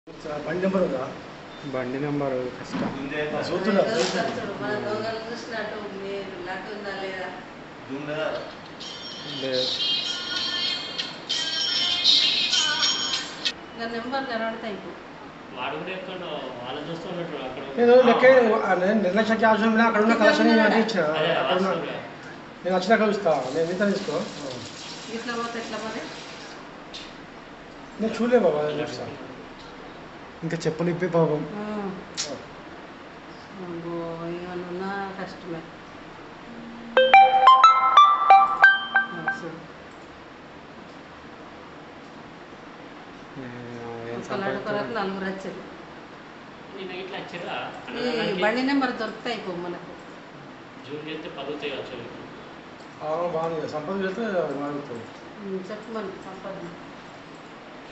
బండి నెంబర్ ఉందా బండి నెంబరు కష్టం ఆ, చూస్తున్నా చూడు, మన దొంగలు చూసినట్టు మీరు లడ్డు ఉందా లేదా లేదు. ఇంకా నెంబర్ కనబడతాయి ఇప్పుడు వాడు కూడా ఎక్కడో వాళ్ళు చూస్తున్నట్టు అక్కడ నేను లెక్క ఆ, నేను నిర్లక్ష్యకి అవసరం లేదు అక్కడ ఉన్న కలెక్షన్ నేను అదే ఇచ్చిన అదే అక్కడ ఉన్న వాస్తవంగా. నేను వచ్చినాక ఇస్తా నేను ఇంత తీసుకో ఇట్లా పోతే ఎట్లా మరి నేను చూడలే బాబా నేను చూస్తా ఇంకా చెప్పులు ఇప్పి పాపం ఏమన్నా కష్టమే ఆ, చూడు. నేను ఏం ఒక లడ్డు కొరకు సంపాదించాను? నలుగురు వచ్చారు నిన్న ఇట్లా వచ్చారా ఈ బండి నెంబర్ దొరుకుతాయి పో మనకు జూన్ చేస్తే పదుతాయి వచ్చు బాగుంది సంపద వెళ్తే బాగుంటుంది ఉమ్, చెప్పు మనకు సంపద